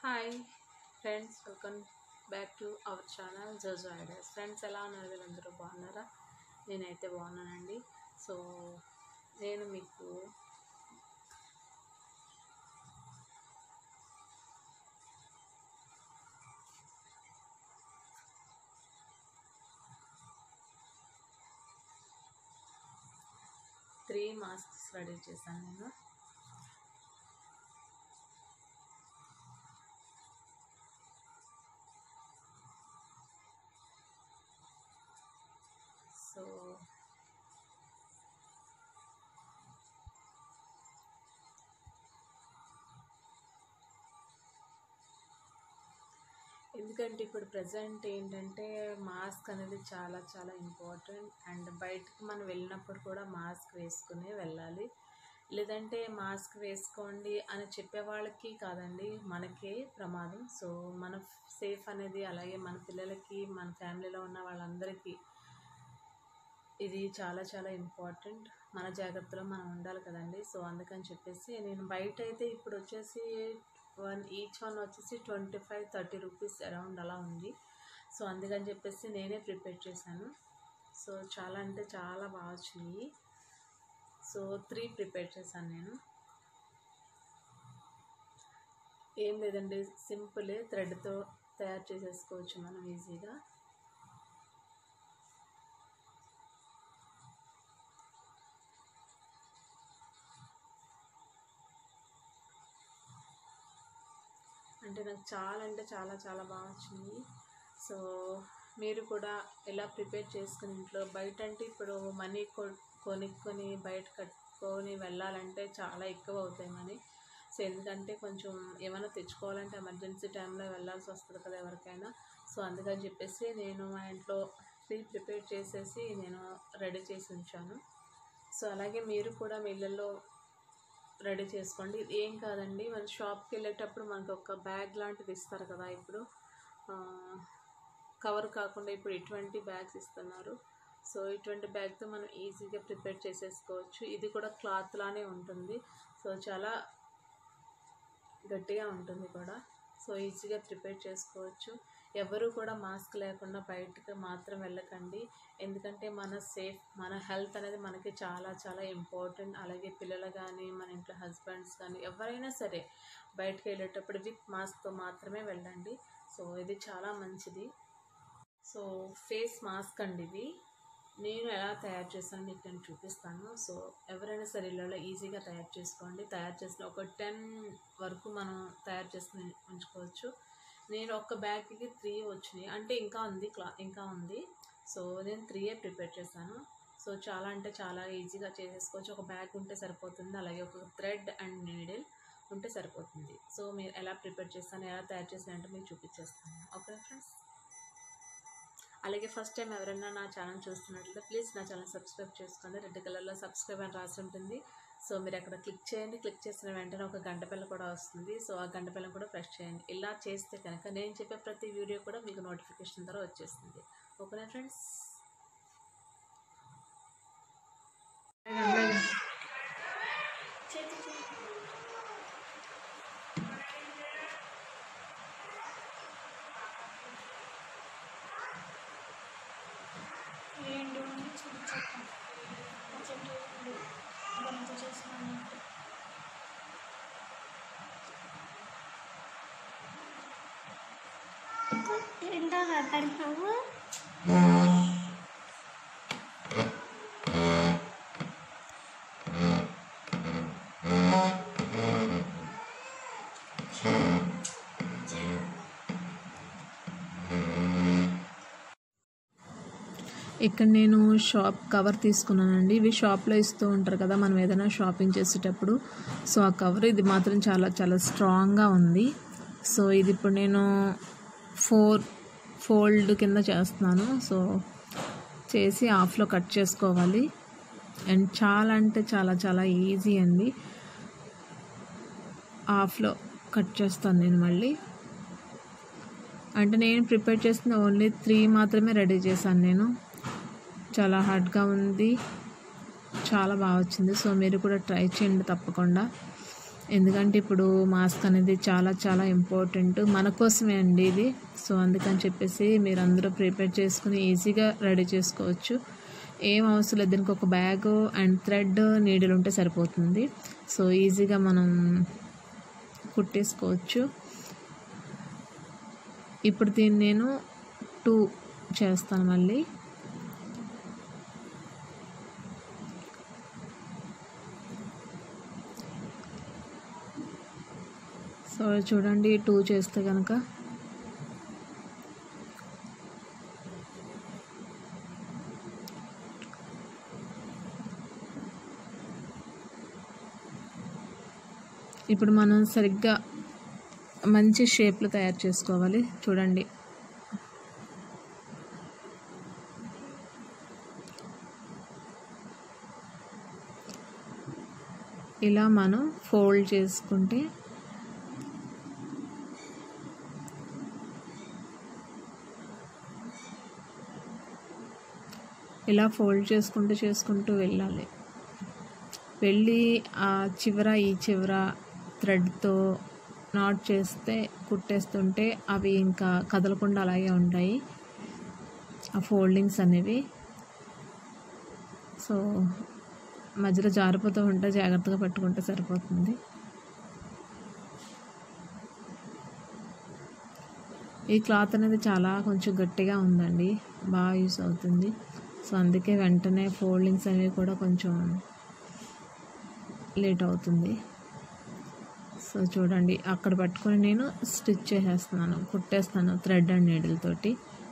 hi friends welcome back to our channel Jojo Ideas friends ఎలా ఉన్నారు వీళ్ళందరూ బాగున్నారా నేనైతే బాగున్నానండి సో నేను మీకు త్రీ మాస్క్స్ రెడీ చేశాను నేను సో ఎందుకంటే ఇప్పుడు ప్రజెంట్ ఏంటంటే మాస్క్ అనేది చాలా చాలా ఇంపార్టెంట్ అండ్ బయటకు మనం వెళ్ళినప్పుడు కూడా మాస్క్ వేసుకునే వెళ్ళాలి లేదంటే మాస్క్ వేసుకోండి అని చెప్పే వాళ్ళకి కాదండి మనకే ప్రమాదం సో మన సేఫ్ అనేది అలాగే మన పిల్లలకి మన ఫ్యామిలీలో ఉన్న వాళ్ళందరికీ ఇది చాలా చాలా ఇంపార్టెంట్ మన జాగ్రత్తలో మనం ఉండాలి కదండి సో అందుకని చెప్పేసి నేను బయట అయితే ఇప్పుడు వచ్చేసి వన్ ఈచ్ వన్ వచ్చేసి twenty five thirty rupees around అలా ఉంది సో అందుకని చెప్పేసి నేనే ప్రిపేర్ చేశాను సో చాలా అంటే చాలా బాగా వచ్చినాయి సో త్రీ ప్రిపేర్ చేశాను నేను ఏం లేదండి సింపుల్ థ్రెడ్తో తయారు చేసేసుకోవచ్చు మనం ఈజీగా అంటే నాకు చాలా అంటే చాలా చాలా బాగా వచ్చింది సో మీరు కూడా ఎలా ప్రిపేర్ చేసుకుని ఇంట్లో బయట అంటే ఇప్పుడు మనీ కొ కొనుక్కొని బయట కట్టుకొని వెళ్ళాలంటే చాలా ఎక్కువ అవుతాయి మనీ సో ఎందుకంటే కొంచెం ఏమైనా తెచ్చుకోవాలంటే ఎమర్జెన్సీ టైంలో వెళ్ళాల్సి వస్తుంది కదా ఎవరికైనా సో అందుకని చెప్పేసి నేను మా ఇంట్లో ప్రీ ప్రిపేర్ చేసేసి నేను రెడీ చేసి ఉంచాను సో అలాగే మీరు కూడా మీ ఇళ్ళల్లో రెడీ చేసుకోండి ఇది ఏం కాదండి మన షాప్కి వెళ్ళేటప్పుడు మనకు ఒక బ్యాగ్ లాంటిది ఇస్తారు కదా ఇప్పుడు కవర్ కాకుండా ఇప్పుడు ఇటువంటి బ్యాగ్స్ ఇస్తున్నారు సో ఇటువంటి బ్యాగ్తో మనం ఈజీగా ప్రిపేర్ చేసేసుకోవచ్చు ఇది కూడా క్లాత్ లానే ఉంటుంది సో చాలా గట్టిగా ఉంటుంది కూడా సో ఈజీగా ప్రిపేర్ చేసుకోవచ్చు ఎవరు కూడా మాస్క్ లేకుండా బయటకు మాత్రం వెళ్ళకండి ఎందుకంటే మన సేఫ్ మన హెల్త్ అనేది మనకి చాలా చాలా ఇంపార్టెంట్ అలాగే పిల్లలు కానీ మన ఇంట్లో హస్బెండ్స్ కానీ ఎవరైనా సరే బయటకు వెళ్ళేటప్పుడు విత్ మాస్క్తో మాత్రమే వెళ్ళండి సో ఇది చాలా మంచిది సో ఫేస్ మాస్క్ అండి ఇది నేను ఎలా తయారు చేస్తానో మీకు నేను చూపిస్తాను సో ఎవరైనా సరే ఇళ్ళలో ఈజీగా తయారు చేసుకోండి తయారు చేసిన ఒక టెన్ వరకు మనం తయారు చేసుకుని ఉంచుకోవచ్చు నేను ఒక బ్యాగ్కి త్రీ వచ్చినాయి అంటే ఇంకా ఉంది క్లా ఇంకా ఉంది సో నేను త్రీయే ప్రిపేర్ చేశాను సో చాలా అంటే చాలా ఈజీగా చేసేసుకోవచ్చు ఒక బ్యాగ్ ఉంటే సరిపోతుంది అలాగే ఒక థ్రెడ్ అండ్ నీడిల్ ఉంటే సరిపోతుంది సో మీరు ఎలా ప్రిపేర్ చేస్తాను ఎలా తయారు చేస్తానంటే మీకు చూపించేస్తాను ఓకే ఫ్రెండ్స్ అలాగే ఫస్ట్ టైం ఎవరైనా నా ఛానల్ చూస్తున్నట్లయితే ప్లీజ్ నా ఛానల్ సబ్స్క్రైబ్ చేసుకోండి రెడ్ కలర్లో సబ్స్క్రైబ్ అని రాసి ఉంటుంది సో మీరు అక్కడ క్లిక్ చేయండి క్లిక్ చేసిన వెంటనే ఒక గంట పిల్ల కూడా వస్తుంది సో ఆ గంట పిల్లని కూడా ప్రెస్ చేయండి ఇలా చేస్తే కనుక నేను చెప్పే ప్రతి వీడియో కూడా మీకు నోటిఫికేషన్ ద్వారా వచ్చేస్తుంది ఓకేనా ఫ్రెండ్స్ రెండు నుండి చూపించాను ప్రజెంట్ గణిత చేసినట్టు ఏంటో మాట్లాడుతున్నావు ఇక్కడ నేను షాప్ కవర్ తీసుకున్నానండి ఇవి షాప్లో ఇస్తూ ఉంటారు కదా మనం ఏదైనా షాపింగ్ చేసేటప్పుడు సో ఆ కవర్ ఇది మాత్రం చాలా చాలా స్ట్రాంగ్గా ఉంది సో ఇది ఇప్పుడు నేను ఫోర్ ఫోల్డ్ కింద చేస్తున్నాను సో చేసి ఆఫ్లో కట్ చేసుకోవాలి అండ్ చాలా అంటే చాలా చాలా ఈజీ అండి ఆఫ్లో కట్ చేస్తాను నేను మళ్ళీ అంటే నేను ప్రిపేర్ చేసిన ఓన్లీ త్రీ మాత్రమే రెడీ చేశాను నేను చాలా హార్డ్గా ఉంది చాలా బాగా వచ్చింది సో మీరు కూడా ట్రై చేయండి తప్పకుండా ఎందుకంటే ఇప్పుడు మాస్క్ అనేది చాలా చాలా ఇంపార్టెంట్ మన కోసమే అండి ఇది సో అందుకని చెప్పేసి మీరు అందరూ ప్రిపేర్ చేసుకుని ఈజీగా రెడీ చేసుకోవచ్చు ఏం అవసరం లేదు దీనికి ఒక బ్యాగ్ అండ్ థ్రెడ్ నీడిల్ ఉంటే సరిపోతుంది సో ఈజీగా మనం కుట్టేసుకోవచ్చు ఇప్పుడు దీన్ని నేను టూ చేస్తాను మళ్ళీ సో చూడండి టూ చేస్తే కనుక ఇప్పుడు మనం సరిగ్గా మంచి షేప్లో తయారు చేసుకోవాలి చూడండి ఇలా మనం ఫోల్డ్ చేసుకుంటే ఇలా ఫోల్డ్ చేసుకుంటూ చేసుకుంటూ వెళ్ళాలి వెళ్ళి ఆ చివర ఈ చివర థ్రెడ్తో నాట్ చేస్తే కుట్టేస్తుంటే అవి ఇంకా కదలకుండా అలాగే ఉంటాయి ఆ ఫోల్డింగ్స్ అనేవి సో మధ్యలో జారిపోతూ ఉంటే జాగ్రత్తగా పట్టుకుంటే సరిపోతుంది ఈ క్లాత్ అనేది చాలా కొంచెం గట్టిగా ఉందండి బాగా యూస్ అవుతుంది సో అందుకే వెంటనే ఫోల్డింగ్స్ అనేవి కూడా కొంచెం లేట్ అవుతుంది సో చూడండి అక్కడ పట్టుకొని నేను స్టిచ్ చేసేస్తున్నాను కుట్టేస్తాను థ్రెడ్ అండ్ నీడిల్ తోటి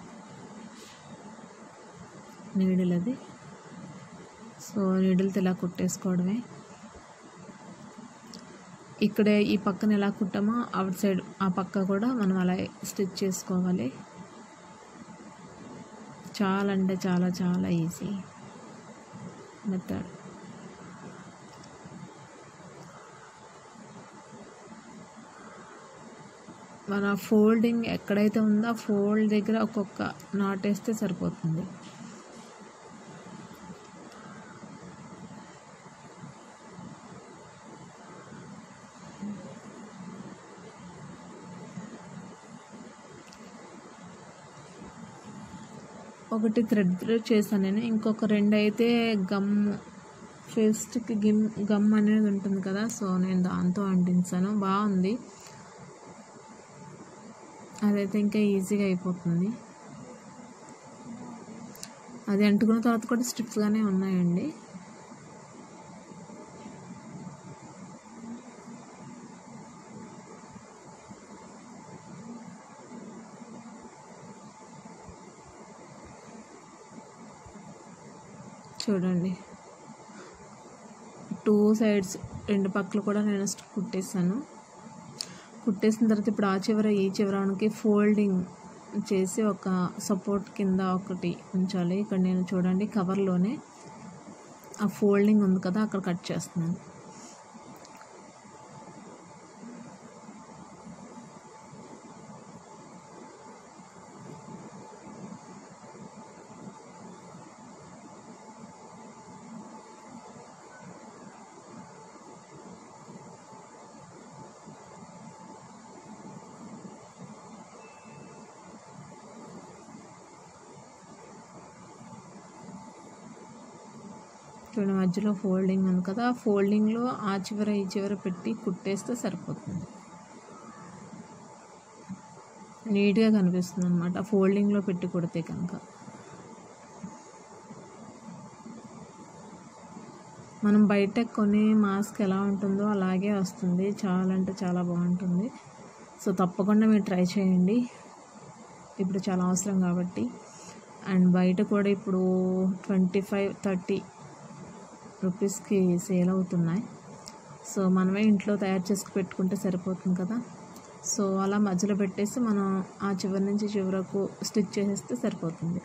నీడిల్ అది సో నీడిల్తో ఇలా కుట్టేసుకోవడమే ఇక్కడే ఈ పక్కన ఎలా కుట్టామో అవుట్ సైడ్ ఆ పక్క కూడా మనం అలా స్టిచ్ చేసుకోవాలి చాలా అంటే చాలా చాలా ఈజీ మెథడ్ మన ఫోల్డింగ్ ఎక్కడైతే ఉందో ఆ ఫోల్డ్ దగ్గర ఒక్కొక్క నాట్ వేస్తే సరిపోతుంది ఒకటి థ్రెడ్ చేశాను నేను ఇంకొక రెండు అయితే గమ్ ఫేస్ట్కి గిమ్ గమ్ అనేది ఉంటుంది కదా సో నేను దాంతో అంటించాను బాగుంది అదైతే ఇంకా ఈజీగా అయిపోతుంది అది అంటుకున్న తర్వాత కూడా స్ట్రిప్స్గానే ఉన్నాయండి చూడండి టూ సైడ్స్ రెండు పక్కలు కూడా నేను కుట్టేసాను కుట్టేసిన తర్వాత ఇప్పుడు ఆ చివర ఈ చివరానికి ఫోల్డింగ్ చేసి ఒక సపోర్ట్ కింద ఒకటి ఉంచాలి ఇక్కడ నేను చూడండి కవర్లోనే ఆ ఫోల్డింగ్ ఉంది కదా అక్కడ కట్ చేస్తున్నాను చూడండి మధ్యలో ఫోల్డింగ్ ఉంది కదా ఆ ఫోల్డింగ్లో ఆ చివర ఈ చివర పెట్టి కుట్టేస్తే సరిపోతుంది నీట్గా కనిపిస్తుంది అనమాట ఫోల్డింగ్లో పెట్టి కుడితే కనుక మనం బయట కొనే మాస్క్ ఎలా ఉంటుందో అలాగే వస్తుంది చాలా అంటే చాలా బాగుంటుంది సో తప్పకుండా మీరు ట్రై చేయండి ఇప్పుడు చాలా అవసరం కాబట్టి అండ్ బయట కూడా ఇప్పుడు ట్వంటీ ఫైవ్ థర్టీ రూపీస్కి సేల్ అవుతున్నాయి సో మనమే ఇంట్లో తయారు చేసి పెట్టుకుంటే సరిపోతుంది కదా సో అలా మధ్యలో పెట్టేసి మనం ఆ చివరి నుంచి చివరకు స్టిచ్ చేసేస్తే సరిపోతుంది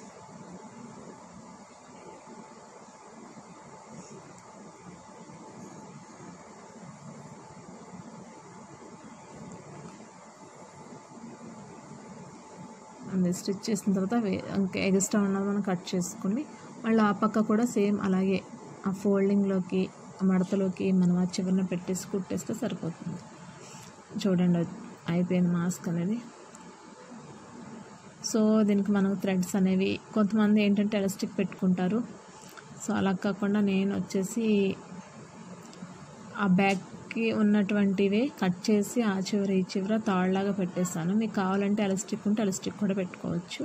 అది స్టిచ్ చేసిన తర్వాత వే- ఇంకా ఎక్స్ట్రా ఉన్నది మనం కట్ చేసుకుని మళ్ళీ ఆ పక్క కూడా సేమ్ అలాగే ఆ ఫోల్డింగ్లోకి మడతలోకి మనం ఆ చివరన పెట్టేసి కుట్టేస్తే సరిపోతుంది చూడండి అది అయిపోయింది మాస్క్ అనేది సో దీనికి మనం థ్రెడ్స్ అనేవి కొంతమంది ఏంటంటే ఎలాస్టిక్ పెట్టుకుంటారు సో అలా కాకుండా నేను వచ్చేసి ఆ బ్యాగ్కి ఉన్నటువంటివే కట్ చేసి ఆ చివర ఈ చివర తాళ్ళలాగా పెట్టేస్తాను మీకు కావాలంటే ఎలాస్టిక్ ఉంటే ఎలాస్టిక్ కూడా పెట్టుకోవచ్చు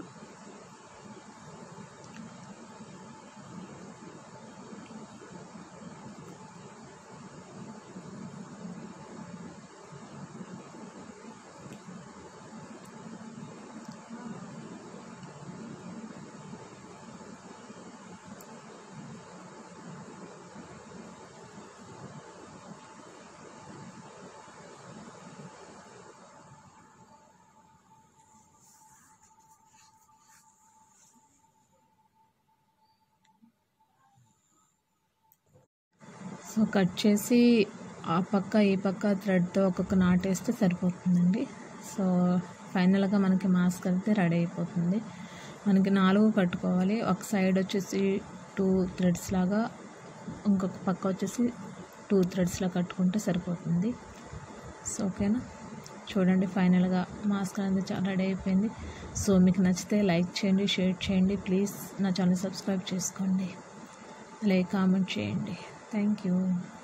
సో కట్ చేసి ఆ పక్క ఈ పక్క థ్రెడ్తో ఒక్కొక్క నాటేస్తే సరిపోతుందండి సో ఫైనల్గా మనకి మాస్క్ అయితే రెడీ అయిపోతుంది మనకి నాలుగు కట్టుకోవాలి ఒక సైడ్ వచ్చేసి టూ థ్రెడ్స్ లాగా ఇంకొక పక్క వచ్చేసి టూ థ్రెడ్స్లా కట్టుకుంటే సరిపోతుంది సో ఓకేనా చూడండి ఫైనల్గా మాస్క్ అనేది చాలా రెడీ అయిపోయింది సో మీకు నచ్చితే లైక్ చేయండి షేర్ చేయండి ప్లీజ్ నా ఛానల్ సబ్స్క్రైబ్ చేసుకోండి అలాగే కామెంట్ చేయండి థ్యాంక్ యూ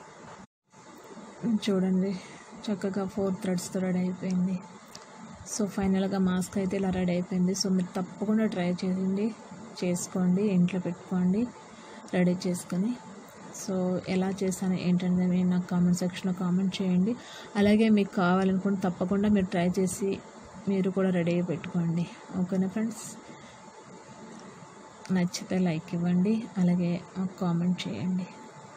చూడండి చక్కగా ఫోర్ థ్రెడ్స్తో రెడీ అయిపోయింది సో ఫైనల్గా మాస్క్ అయితే ఇలా రెడీ అయిపోయింది సో మీరు తప్పకుండా ట్రై చేయండి చేసుకోండి ఇంట్లో పెట్టుకోండి రెడీ చేసుకొని సో ఎలా చేశాను ఏంటనేది మీరు నాకు కామెంట్ సెక్షన్లో కామెంట్ చేయండి అలాగే మీకు కావాలనుకుంటే తప్పకుండా మీరు ట్రై చేసి మీరు కూడా రెడీ అయ్యి పెట్టుకోండి ఓకేనా ఫ్రెండ్స్ నచ్చితే లైక్ ఇవ్వండి అలాగే మాకు కామెంట్ చేయండి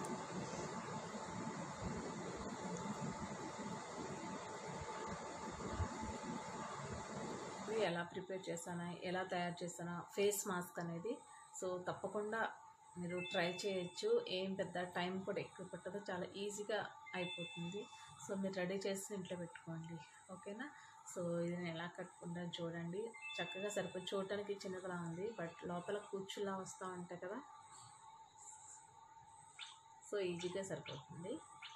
ఎలా ప్రిపేర్ చేశానా ఎలా తయారు చేశానా ఫేస్ మాస్క్ అనేది సో తప్పకుండా మీరు ట్రై చేయొచ్చు ఏం పెద్ద టైం కూడా ఎక్కువ పట్టదు చాలా ఈజీగా అయిపోతుంది సో మీరు రెడీ చేసి ఇంట్లో పెట్టుకోండి ఓకేనా సో ఇది నేను ఎలా కట్టుకుంటాను చూడండి చక్కగా సరిపోయి చూడటానికి చిన్నదిలా ఉంది బట్ లోపల కూర్చులా వస్తూ ఉంటాయి కదా సో ఈజీగా సరిపోతుంది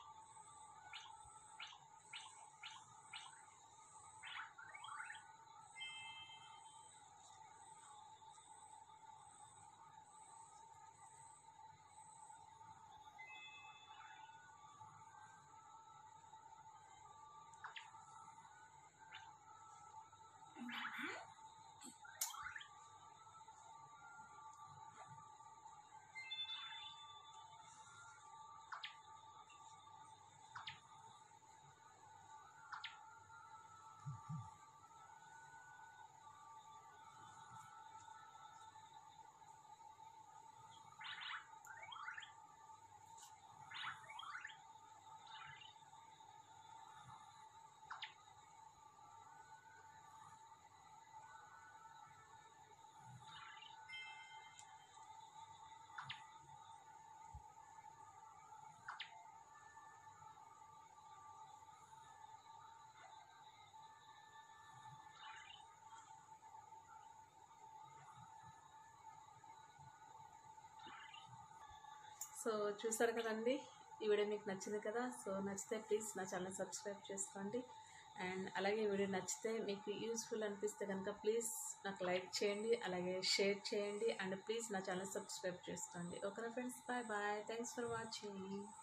సో చూసారు కదండి ఈ వీడియో మీకు నచ్చింది కదా సో నచ్చితే ప్లీజ్ నా ఛానల్ సబ్స్క్రైబ్ చేసుకోండి అండ్ అలాగే ఈ వీడియో నచ్చితే మీకు యూస్ఫుల్ అనిపిస్తే కనుక ప్లీజ్ నాకు లైక్ చేయండి అలాగే షేర్ చేయండి అండ్ ప్లీజ్ నా ఛానల్ సబ్స్క్రైబ్ చేసుకోండి ఓకేనా friends bye bye thanks for watching